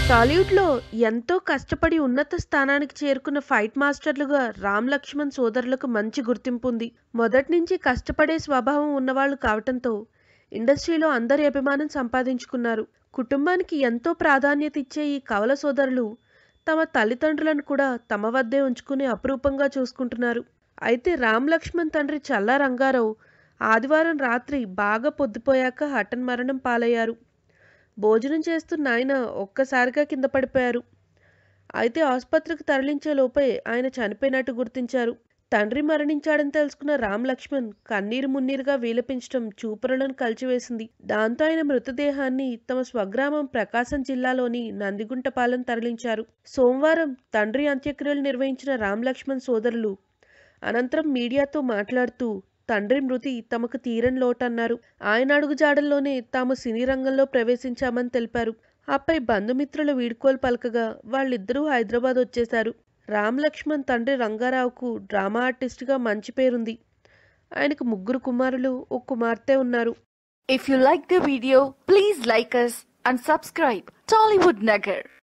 టాలీవుడ్లో ఎంతో కష్టపడి ఉన్నత స్థానానికి చేరుకున్న ఫైట్ మాస్టర్లుగా రామ్ లక్ష్మణ్ సోదరులకు మంచి గుర్తింపు ఉంది మొదటి నుంచి కష్టపడే స్వభావం ఉన్నవాళ్లు కావటంతో ఇండస్ట్రీలో అందరి అభిమానం సంపాదించుకున్నారు కుటుంబానికి ఎంతో ప్రాధాన్యత ఇచ్చే ఈ కవల సోదరులు తమ తల్లిదండ్రులను కూడా తమ వద్దే ఉంచుకుని అపురూపంగా చూసుకుంటున్నారు అయితే రామ్ లక్ష్మణ్ తండ్రి చల్లా రంగారావు ఆదివారం రాత్రి బాగా పొద్దుపోయాక హఠన్ మరణం పాలయ్యారు భోజనం చేస్తున్న ఆయన ఒక్కసారిగా కింద పడిపోయారు అయితే ఆసుపత్రికి తరలించే లోపే ఆయన చనిపోయినట్టు గుర్తించారు తండ్రి మరణించాడని తెలుసుకున్న రామ్ లక్ష్మణ్ కన్నీరు మున్నీరుగా వీలపించడం చూపరులను కలిచివేసింది దాంతో ఆయన మృతదేహాన్ని తమ స్వగ్రామం ప్రకాశం జిల్లాలోని నందిగుంటపాలెం తరలించారు సోమవారం తండ్రి అంత్యక్రియలు నిర్వహించిన రామ్ లక్ష్మణ్ సోదరులు అనంతరం మీడియాతో మాట్లాడుతూ తండ్రి మృతి తమకు తీరని లోటన్నారు ఆయన అడుగుజాడల్లోనే తాము సినీ రంగంలో ప్రవేశించామని తెలిపారు ఆపై బంధుమిత్రుల వీడ్కోలు పలకగా వాళ్ళిద్దరూ హైదరాబాద్ వచ్చేశారు రామ్ లక్ష్మణ్ తండ్రి రంగారావుకు డ్రామా ఆర్టిస్ట్గా మంచి పేరుంది ఆయనకు ముగ్గురు కుమారులు ఒక కుమార్తె ఉన్నారు If you like the video, please like us and subscribe Tollywood Nagar.